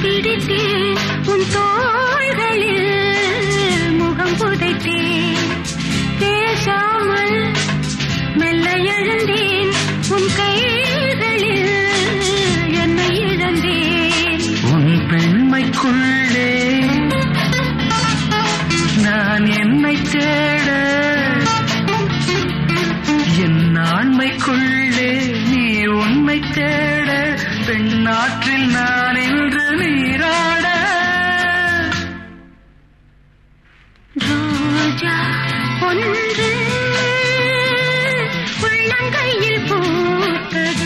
பிடித்தேன் உன் தோள்களில் முகம் புதைத்தேன் பேசாமல் மெல்ல எழுந்தேன் உன் கைகளில் என்னை இழந்தேன் உன் பெண்மைக்குள்ளே நான் என்னை தேட என் ஆண்மைக்குள்ளே நீ உண்மை தேட பெண்ணாற்றில் நான் என்று நீராட ரோஜா ஒன்று உள்ளங்கையில் பூத்தது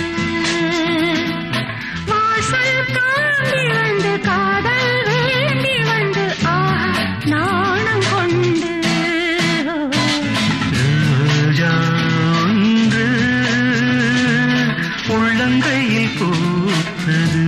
வாசல் தாண்டி வந்து காதல் வேண்டி வந்து ஆஹா நாணம் கொண்டு ரோஜா ஒன்று உள்ளங்கையில் பூத்தது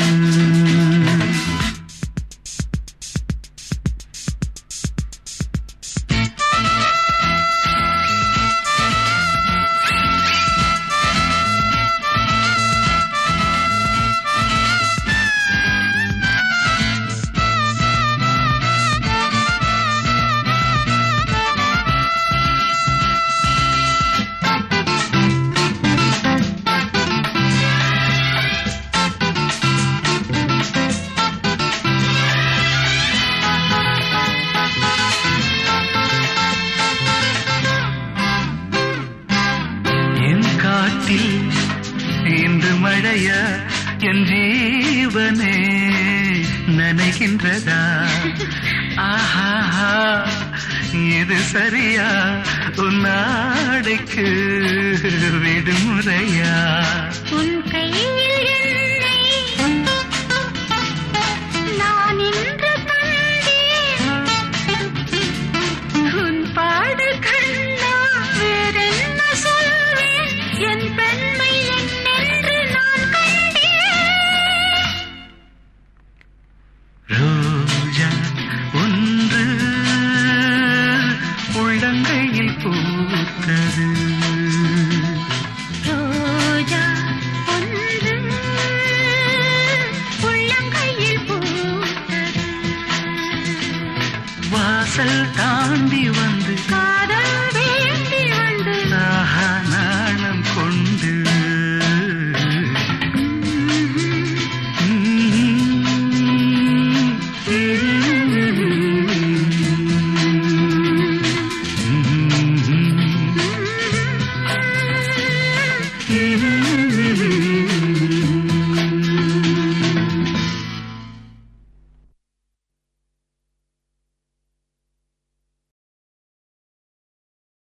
என் காட்டில் இன்று மழையா என் ஜீவனே நனைகின்றதா ஆஹா இது சரியா உன் நாடைக்கு விடுமுறையா உன் கையில் என்னை நான் இன்று கண்டேன் உன் பாடல் கண்ணா வேறென்ன சொல்வேன் என் பெண்மை என்னென்று நான் கண்டேன் ரோஜா ஒன்று உள்ளங்கையில் பூத்தது ரோஜா ஒன்று உள்ளங்கையில் பூத்தது வாசல் தாண்டி வந்து காதல்